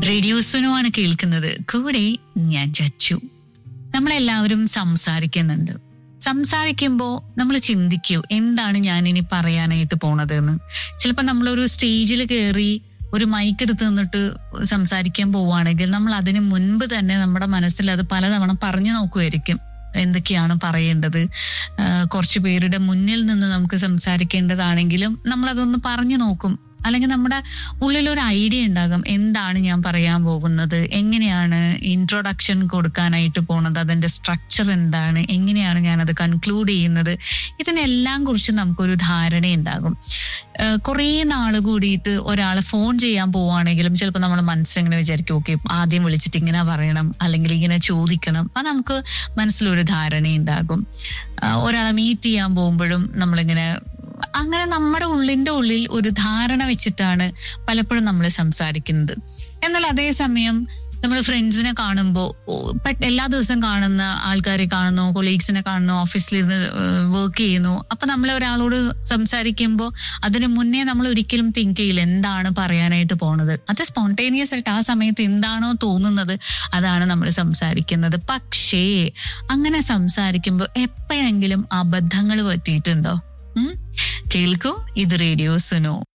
റേഡിയോസിനുമാണ് കേൾക്കുന്നത് കൂടെ ഞാൻ ചച്ചു നമ്മളെല്ലാവരും സംസാരിക്കുന്നുണ്ട് സംസാരിക്കുമ്പോൾ നമ്മൾ ചിന്തിക്കൂ എന്താണ് ഞാൻ ഇനി പറയാനായിട്ട് പോണത് എന്ന് ചിലപ്പോൾ നമ്മളൊരു സ്റ്റേജിൽ കയറി ഒരു മൈക്ക് എടുത്ത് നിന്നിട്ട് സംസാരിക്കാൻ പോവുകയാണെങ്കിൽ നമ്മൾ അതിന് മുൻപ് തന്നെ നമ്മുടെ മനസ്സിൽ അത് പലതവണ പറഞ്ഞു നോക്കുമായിരിക്കും എന്തൊക്കെയാണ് പറയേണ്ടത് ആഹ് കുറച്ച് പേരുടെ മുന്നിൽ നിന്ന് നമുക്ക് സംസാരിക്കേണ്ടതാണെങ്കിലും നമ്മൾ അതൊന്ന് പറഞ്ഞു നോക്കും അല്ലെങ്കിൽ നമ്മുടെ ഉള്ളിലൊരു ഐഡിയ ഉണ്ടാകും എന്താണ് ഞാൻ പറയാൻ പോകുന്നത് എങ്ങനെയാണ് ഇൻട്രൊഡക്ഷൻ കൊടുക്കാനായിട്ട് പോണത് അതിന്റെ സ്ട്രക്ചർ എന്താണ് എങ്ങനെയാണ് ഞാൻ അത് കൺക്ലൂഡ് ചെയ്യുന്നത് ഇതിനെല്ലാം കുറിച്ച് നമുക്കൊരു ധാരണയുണ്ടാകും ഏഹ് കുറേ നാൾ കൂടിയിട്ട് ഒരാളെ ഫോൺ ചെയ്യാൻ പോവുകയാണെങ്കിലും ചിലപ്പോൾ നമ്മൾ മനസ്സിലിങ്ങനെ വിചാരിക്കും ഓക്കെ ആദ്യം വിളിച്ചിട്ട് ഇങ്ങനെ പറയണം അല്ലെങ്കിൽ ഇങ്ങനെ ചോദിക്കണം അത് നമുക്ക് മനസ്സിലൊരു ധാരണയുണ്ടാകും ആഹ് ഒരാളെ മീറ്റ് ചെയ്യാൻ പോകുമ്പോഴും നമ്മളിങ്ങനെ അങ്ങനെ നമ്മുടെ ഉള്ളിന്റെ ഉള്ളിൽ ഒരു ധാരണ വെച്ചിട്ടാണ് പലപ്പോഴും നമ്മൾ സംസാരിക്കുന്നത് എന്നാൽ അതേസമയം നമ്മൾ ഫ്രണ്ട്സിനെ കാണുമ്പോൾ എല്ലാ ദിവസവും കാണുന്ന ആൾക്കാരെ കാണുന്നു കൊളീഗ്സിനെ കാണുന്നു ഓഫീസിലിരുന്ന് വർക്ക് ചെയ്യുന്നു അപ്പൊ നമ്മൾ ഒരാളോട് സംസാരിക്കുമ്പോൾ അതിന് മുന്നേ നമ്മൾ ഒരിക്കലും തിങ്ക് ചെയ്യില്ല എന്താണ് പറയാനായിട്ട് പോണത് അത് സ്പോണ്ടേനിയസ് ആയിട്ട് ആ സമയത്ത് എന്താണോ തോന്നുന്നത് അതാണ് നമ്മൾ സംസാരിക്കുന്നത് പക്ഷേ അങ്ങനെ സംസാരിക്കുമ്പോൾ എപ്പോഴെങ്കിലും അബദ്ധങ്ങൾ പറ്റിയിട്ടുണ്ടോ ഉം? കേൾക്കൂ ഇത് റേഡിയോ സുനോ